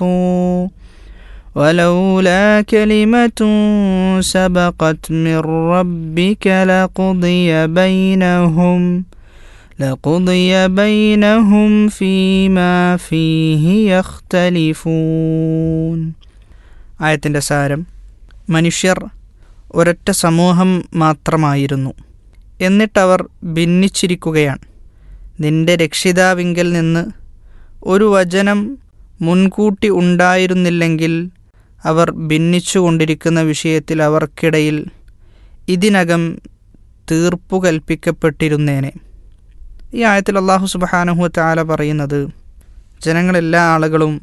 ولولا كلمة سبقت من ربك لقضي بينهم لقضي بينهم فيما فيه يختلفون ആയത്തിൻ്റെ സാരം മനുഷ്യർ ഒരൊറ്റ സമൂഹം മാത്രമായിരുന്നു എന്നിട്ടവർ ഭിന്നിച്ചിരിക്കുകയാണ് നിന്റെ രക്ഷിതാവിങ്കൽ നിന്ന് ഒരു വചനം മുൻകൂട്ടി ഉണ്ടായിരുന്നില്ലെങ്കിൽ അവർ ഭിന്നിച്ചുകൊണ്ടിരിക്കുന്ന വിഷയത്തിൽ അവർക്കിടയിൽ ഇതിനകം തീർപ്പു കൽപ്പിക്കപ്പെട്ടിരുന്നേനെ ഈ ആയത്തിൽ അള്ളാഹു സുബഹാനഹു താല പറയുന്നത് ജനങ്ങളെല്ലാ ആളുകളും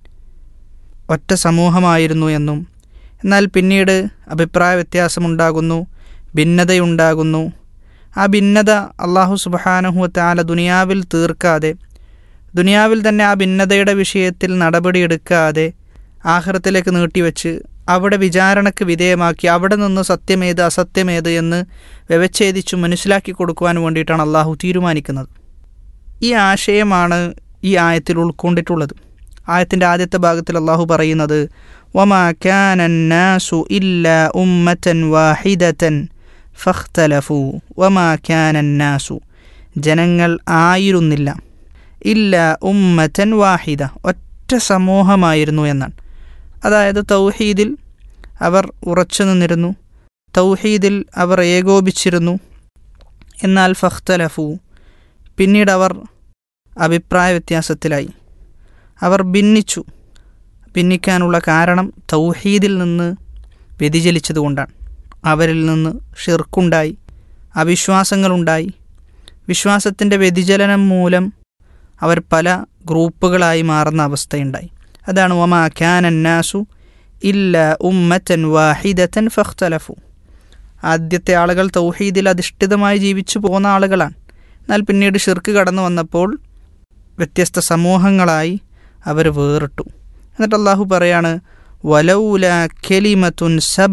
ഒറ്റ സമൂഹമായിരുന്നു എന്നും എന്നാൽ പിന്നീട് അഭിപ്രായ വ്യത്യാസമുണ്ടാകുന്നു ഭിന്നതയുണ്ടാകുന്നു ആ ഭിന്നത അള്ളാഹു സുബഹാനഹു താല ദുനിയാവിൽ തീർക്കാതെ ദുനിയാവിൽ തന്നെ ആ ഭിന്നതയുടെ വിഷയത്തിൽ നടപടിയെടുക്കാതെ ആഹ്റത്തിലേക്ക് നീട്ടിവെച്ച് അവിടെ വിചാരണയ്ക്ക് വിധേയമാക്കി അവിടെ നിന്ന് സത്യമേത് അസത്യമേത് എന്ന് വ്യവച്ഛേദിച്ചു മനസ്സിലാക്കി കൊടുക്കുവാൻ വേണ്ടിയിട്ടാണ് അള്ളാഹു തീരുമാനിക്കുന്നത് ഈ ആശയമാണ് ഈ ആയത്തിൽ ഉൾക്കൊണ്ടിട്ടുള്ളത് ആയത്തിൻ്റെ ആദ്യത്തെ ഭാഗത്തിൽ അള്ളാഹു പറയുന്നത് വമാ കാനന്നാസു ഇല്ല ഉമ്മത്തൻ വാഹിദത്തൻ ഫഖ്തലഫു വമാ കാനന്നാസു ജനങ്ങൾ ആയിരുന്നില്ല ഇല്ല ഉമ്മത്തൻ വാഹിദ ഒറ്റ സമൂഹമായിരുന്നു എന്നാണ് അതായത് തൗഹീദിൽ അവർ ഉറച്ചു നിന്നിരുന്നു തൗഹീദിൽ അവർ ഏകോപിച്ചിരുന്നു എന്നാൽ ഫഖ്തലഫു പിന്നീട് അവർ അഭിപ്രായ വ്യത്യാസത്തിലായി അവർ ഭിന്നിച്ചു ഭിന്നിക്കാനുള്ള കാരണം തൗഹീദിൽ നിന്ന് വ്യതിചലിച്ചതുകൊണ്ടാണ് അവരിൽ നിന്ന് ഷിർക്കുണ്ടായി അവിശ്വാസങ്ങളുണ്ടായി വിശ്വാസത്തിൻ്റെ വ്യതിചലനം മൂലം അവർ പല ഗ്രൂപ്പുകളായി മാറുന്ന അവസ്ഥയുണ്ടായി അതാണ് ഒമാ ഖ്യാനന്നാസു ഇല്ല ഉമ്മത്തൻ വാഹിദത്തൻ ഫഖ്തലഫു ആദ്യത്തെ ആളുകൾ തൗഹീദിൽ അധിഷ്ഠിതമായി ജീവിച്ചു പോകുന്ന ആളുകളാണ് എന്നാൽ പിന്നീട് ഷിർക്ക് കടന്നു വന്നപ്പോൾ വ്യത്യസ്ത സമൂഹങ്ങളായി അവർ വേറിട്ടു എന്നിട്ട് അള്ളാഹു പറയാണ് വലൗല കെലിമത്തുൻ സബ